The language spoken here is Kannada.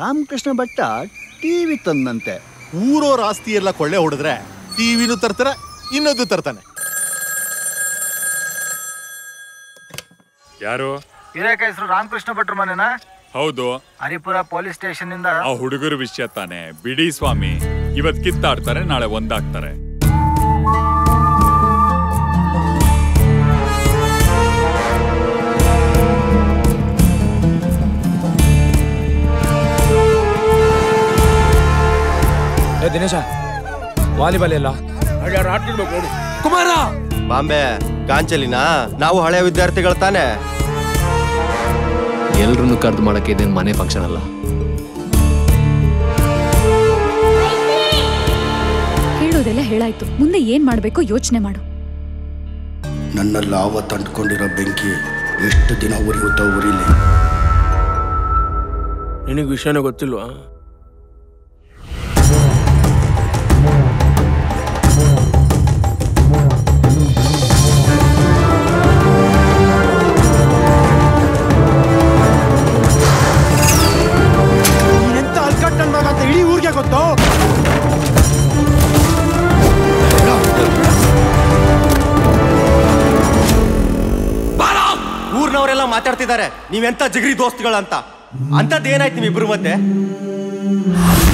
ರಾಮಕೃಷ್ಣ ಭಟ್ಟ ಟಿವಿ ತಂದಂತೆ ಊರೋರ್ ಆಸ್ತಿ ಎಲ್ಲ ಕೊಳ್ಳೆ ಹೊಡೆದ್ರೆ ಟಿವಿನೂ ತರ್ತಾರೆ ಇನ್ನೊಂದು ತರ್ತಾನೆ ಯಾರು ಹಿರೇಕ ಹೆಸರು ರಾಮಕೃಷ್ಣ ಭಟ್ರು ಮನೆನಾ ಹೌದು ಹರಿಪುರ ಪೊಲೀಸ್ ಸ್ಟೇಷನ್ ಇಂದ ಆ ಹುಡುಗರ ವಿಷಯ ತಾನೆ ಬಿಡಿ ಸ್ವಾಮಿ ಇವತ್ ಕಿತ್ತಾಡ್ತಾರೆ ನಾಳೆ ಒಂದಾಗ್ತಾರೆ ಏ ದಿನೇಶ ವಾಲಿಬಾಲ್ ಎಲ್ಲ ಕುಮಾರ ಬಾಂಬೆ ಗಾಂಚಲಿನ ನಾವು ಹಳೆ ವಿದ್ಯಾರ್ಥಿಗಳು ತಾನೆ ಎಲ್ರನ್ನೂ ಕರೆದು ಮಾಡಕ್ಕೆ ಇದೇನು ಮನೆ ಫಂಕ್ಷನ್ ಅಲ್ಲ ಹೇಳೋದೆಲ್ಲ ಹೇಳಾಯ್ತು ಮುಂದೆ ಏನ್ ಮಾಡ್ಬೇಕು ಯೋಚನೆ ಮಾಡು ನನ್ನಲ್ಲಿ ಆವತ್ತು ಅಂಟ್ಕೊಂಡಿರೋ ಬೆಂಕಿ ಎಷ್ಟು ದಿನ ಉರಿಯುತ್ತೋ ಉರಿಲಿ ನಿನಗೆ ವಿಷಯನೇ ಗೊತ್ತಿಲ್ವಾ ನೀನೆಂತ ಅಲ್ಕಟ್ ನನ್ ಮಗ ಅಂತ ಇಡೀ ಊರಿಗೆ ಗೊತ್ತು ಊರ್ನವರೆಲ್ಲ ಮಾತಾಡ್ತಿದ್ದಾರೆ ನೀವೆಂತ ಜಿಗ್ರಿ ದೋಸ್ತಿಗಳಂತ ಅಂತದ್ದೇನಾಯ್ತು ನಿಮ್ಮಿಬ್ರು ಮಧ್ಯೆ